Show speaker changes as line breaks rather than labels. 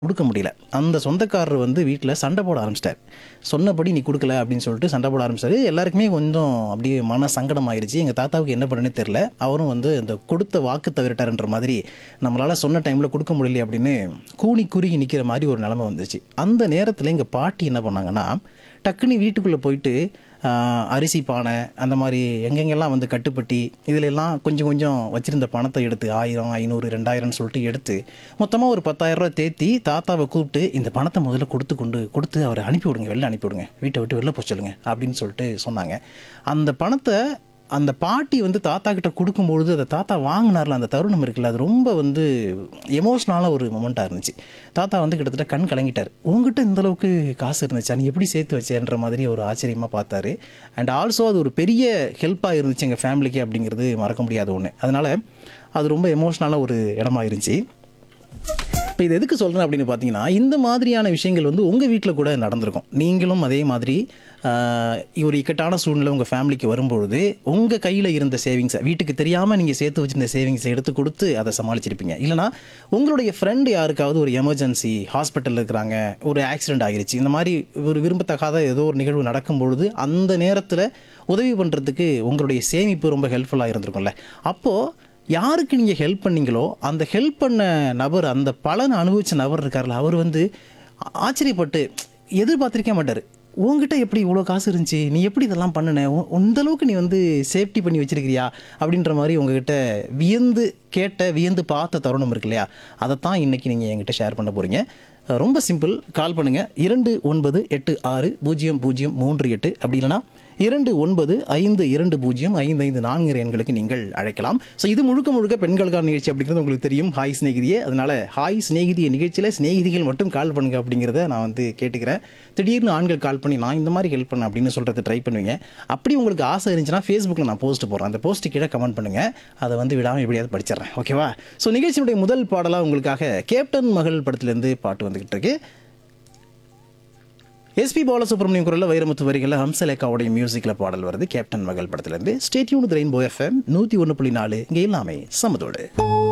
கொடுக்க முடியல அந்த சொந்தக்காரர் வந்து வீட்டில் சண்டை போட ஆரம்பிச்சிட்டார் சொன்னபடி நீ கொடுக்கல அப்படின்னு சொல்லிட்டு சண்டை போட ஆரம்பிச்சாரு எல்லாருக்குமே கொஞ்சம் அப்படியே மன சங்கடம் ஆயிடுச்சு எங்கள் தாத்தாவுக்கு என்ன பண்ணுன்னு தெரில அவரும் வந்து இந்த கொடுத்த வாக்கு தவிரட்டார்ன்ற மாதிரி நம்மளால் சொன்ன டைமில் கொடுக்க முடியல அப்படின்னு கூனி குறுகி நிற்கிற மாதிரி ஒரு நிலைமை வந்துச்சு அந்த நேரத்தில் எங்கள் பாட்டி என்ன பண்ணாங்கன்னா டக்குன்னு வீட்டுக்குள்ளே போயிட்டு ஆஹ், அரிசி பானை அந்த மாதிரி எங்கெங்கெல்லாம் வந்து கட்டுப்பட்டி இதுல எல்லாம் கொஞ்சம் கொஞ்சம் வச்சிருந்த பணத்தை எடுத்து ஆயிரம் ஐநூறு ரெண்டாயிரம்னு சொல்லிட்டு எடுத்து மொத்தமாக ஒரு பத்தாயிரம் ரூபாய் தேத்தி தாத்தாவை கூப்பிட்டு இந்த பணத்தை முதல்ல கொடுத்து கொண்டு கொடுத்து அவரை அனுப்பி விடுங்க வெளில அனுப்பி விடுங்க வீட்டை விட்டு வெளில போக சொல்லுங்க அப்படின்னு சொல்லிட்டு சொன்னாங்க அந்த பணத்தை அந்த பாட்டி வந்து தாத்தா கிட்ட கொடுக்கும்பொழுது அந்த தாத்தா வாங்கினார்ல அந்த தருணம் இருக்குல்ல அது ரொம்ப வந்து எமோஷ்னலான ஒரு மொமெண்ட்டாக இருந்துச்சு தாத்தா வந்து கிட்டத்தட்ட கண் கலங்கிட்டார் உங்ககிட்ட இந்த அளவுக்கு காசு இருந்துச்சா நீ எப்படி சேர்த்து வச்சேன்ற மாதிரி ஒரு ஆச்சரியமாக பார்த்தாரு அண்ட் ஆல்சோ அது ஒரு பெரிய ஹெல்ப்பாக இருந்துச்சு எங்கள் ஃபேமிலிக்கு அப்படிங்கிறது மறக்க முடியாத ஒன்று அதனால் அது ரொம்ப எமோஷ்னலான ஒரு இடமா இருந்துச்சு இப்போ இது எதுக்கு சொல்கிறேன் அப்படின்னு பார்த்தீங்கன்னா இந்த மாதிரியான விஷயங்கள் வந்து உங்கள் வீட்டில் கூட நடந்திருக்கும் நீங்களும் அதே மாதிரி ஆஹ், ஒரு இக்கட்டான சூழ்நிலை உங்கள் ஃபேமிலிக்கு வரும்பொழுது உங்கள் கையில் இருந்த சேவிங்ஸை வீட்டுக்கு தெரியாமல் நீங்கள் சேர்த்து வச்சிருந்த சேவிங்ஸை எடுத்து கொடுத்து அதை சமாளிச்சிருப்பீங்க இல்லைனா உங்களுடைய ஃப்ரெண்டு யாருக்காவது ஒரு எமர்ஜென்சி ஹாஸ்பிட்டலில் இருக்கிறாங்க ஒரு ஆக்சிடென்ட் ஆகிருச்சு இந்த மாதிரி ஒரு விரும்பத்தகாத ஏதோ ஒரு நிகழ்வு நடக்கும் பொழுது அந்த நேரத்தில் உதவி பண்ணுறதுக்கு உங்களுடைய சேமிப்பு ரொம்ப ஹெல்ப்ஃபுல்லாக இருந்திருக்கும்ல அப்போது யாருக்கு நீங்கள் ஹெல்ப் பண்ணீங்களோ அந்த ஹெல்ப் பண்ண நபர் அந்த பலனை அனுபவிச்ச நபர் இருக்கார்ல அவர் வந்து ஆ- ஆச்சரியப்பட்டு எதிர்பார்த்திருக்க மாட்டார் உங்ககிட்ட எப்படி இவ்வளோ காசு இருந்துச்சு நீ எப்படி இதெல்லாம் பண்ணுன உ- இந்த அளவுக்கு நீ வந்து சேஃப்டி பண்ணி வச்சிருக்கிறியா அப்படின்ற மாதிரி உங்ககிட்ட வியந்து கேட்ட வியந்து பார்த்த தருணம் இருக்கு இல்லையா அதைத்தான் இன்னைக்கு நீங்கள் என்கிட்ட ஷேர் பண்ண போகிறீங்க ரொம்ப சிம்பிள் கால் பண்ணுங்கள் இரண்டு ஒன்பது எட்டு ஆறு பூஜ்ஜியம் பூஜ்ஜியம் மூன்று எட்டு அப்படி இல்லைன்னா இரண்டு ஒன்பது ஐந்து இரண்டு பூஜ்ஜியம் ஐந்து ஐந்து நான்கு எண்களுக்கு நீங்கள் அழைக்கலாம் ஸோ இது முழுக்க முழுக்க பெண்களுக்கான நிகழ்ச்சி அப்படிங்கிறது உங்களுக்கு தெரியும் ஹாய் சிநேகிதியே அதனால ஹாய் சிநேகிதிய நிகழ்ச்சியில் சிநேகிதிகள் மட்டும் கால் பண்ணுங்க அப்படிங்கிறத நான் வந்து கேட்டுக்கிறேன் திடீர்னு ஆண்கள் கால் பண்ணி நான் இந்த மாதிரி ஹெல்ப் பண்ண அப்படின்னு சொல்கிறது ட்ரை பண்ணுவீங்க அப்படி உங்களுக்கு ஆசை இருந்துச்சுன்னா ஃபேஸ்புக்கில் நான் போஸ்ட் போடுறேன் அந்த போஸ்ட் கீழே கமெண்ட் பண்ணுங்க அதை வந்து விடாமல் எப்படியாவது படிச்சிடுறேன் ஓகேவா ஸோ நிகழ்ச்சியுடைய முதல் பாடலாக உங்களுக்காக கேப்டன் மகள் படத்துலேருந்து பாட்டு வந்துகிட்டு இருக்கு எஸ்பி பாலசுப்ரமணியம் குரலில் வைரமுத்து வரிகளில் ஹம்சலேக்காவுடைய மியூசிக்கில் பாடல் வருது கேப்டன் மகள் படத்துலேருந்து ஸ்டேட்யூன் ரெயின்போ எஃப்எம் நூற்றி ஒன்று புள்ளி நாலு இங்கே எல்லாமே சமதோடு